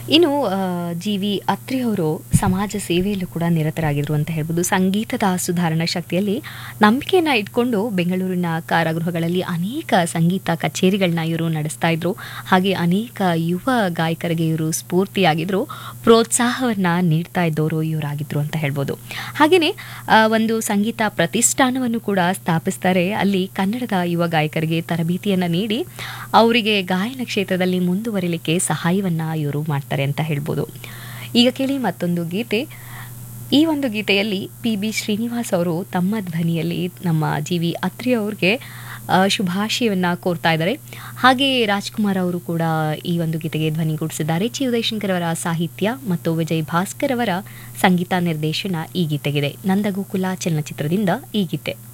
ಇನ್ನು G V Atri ಅವರು ಸಮಾಜ ಸೇವೆಯಲ್ಲೂ ಕೂಡ ನಿರತರಾಗಿದ್ರು ಅಂತ ಹೇಳ್ಬೋದು ಸಂಗೀತದ ಸುಧಾರಣಾ ಶಕ್ತಿಯಲ್ಲಿ ನಂಬಿಕೆಯನ್ನು ಇಟ್ಕೊಂಡು ಬೆಂಗಳೂರಿನ ಕಾರಾಗೃಹಗಳಲ್ಲಿ ಅನೇಕ ಸಂಗೀತ ಕಚೇರಿಗಳನ್ನ ಇವರು ನಡೆಸ್ತಾ ಇದ್ರು ಹಾಗೆ ಅನೇಕ ಯುವ ಗಾಯಕರಿಗೆ ಇವರು ಸ್ಫೂರ್ತಿಯಾಗಿದ್ರು ಪ್ರೋತ್ಸಾಹವನ್ನು ನೀಡ್ತಾ ಇದ್ದವರು ಇವರಾಗಿದ್ರು ಅಂತ ಹೇಳ್ಬೋದು ಹಾಗೆಯೇ ಒಂದು ಸಂಗೀತ ಪ್ರತಿಷ್ಠಾನವನ್ನು ಕೂಡ ಸ್ಥಾಪಿಸ್ತಾರೆ ಅಲ್ಲಿ ಕನ್ನಡದ ಯುವ ಗಾಯಕರಿಗೆ ತರಬೇತಿಯನ್ನು ನೀಡಿ ಅವರಿಗೆ ಗಾಯನ ಕ್ಷೇತ್ರದಲ್ಲಿ ಮುಂದುವರಿಲಿಕ್ಕೆ ಸಹಾಯವನ್ನ ಇವರು ಮಾಡ್ತಾರೆ ಅಂತ ಹೇಳ್ಬೋದು ಈಗ ಕೇಳಿ ಮತ್ತೊಂದು ಗೀತೆ ಈ ಒಂದು ಗೀತೆಯಲ್ಲಿ ಪಿ ಬಿ ಶ್ರೀನಿವಾಸ್ ಅವರು ತಮ್ಮ ಧ್ವನಿಯಲ್ಲಿ ನಮ್ಮ ಜಿ ವಿ ಅತ್ರಿ ಅವ್ರಿಗೆ ಆ, ಶುಭಾಶಯವನ್ನ ಕೋರ್ತಾ ಇದ್ದಾರೆ ಹಾಗೆ ರಾಜ್ಕುಮಾರ್ ಅವರು ಕೂಡ ಈ ಒಂದು ಗೀತೆಗೆ ಧ್ವನಿಗೂಡಿಸಿದ್ದಾರೆ ಚಿ ಉದಯಶಂಕರ್ ಅವರ ಸಾಹಿತ್ಯ ಮತ್ತು ವಿಜಯ್ ಭಾಸ್ಕರ್ ಅವರ ಸಂಗೀತ ನಿರ್ದೇಶನ ಈ ಗೀತೆಗಿದೆ ನಂದಗೋಕುಲ ಚಲನಚಿತ್ರದಿಂದ ಈ ಗೀತೆ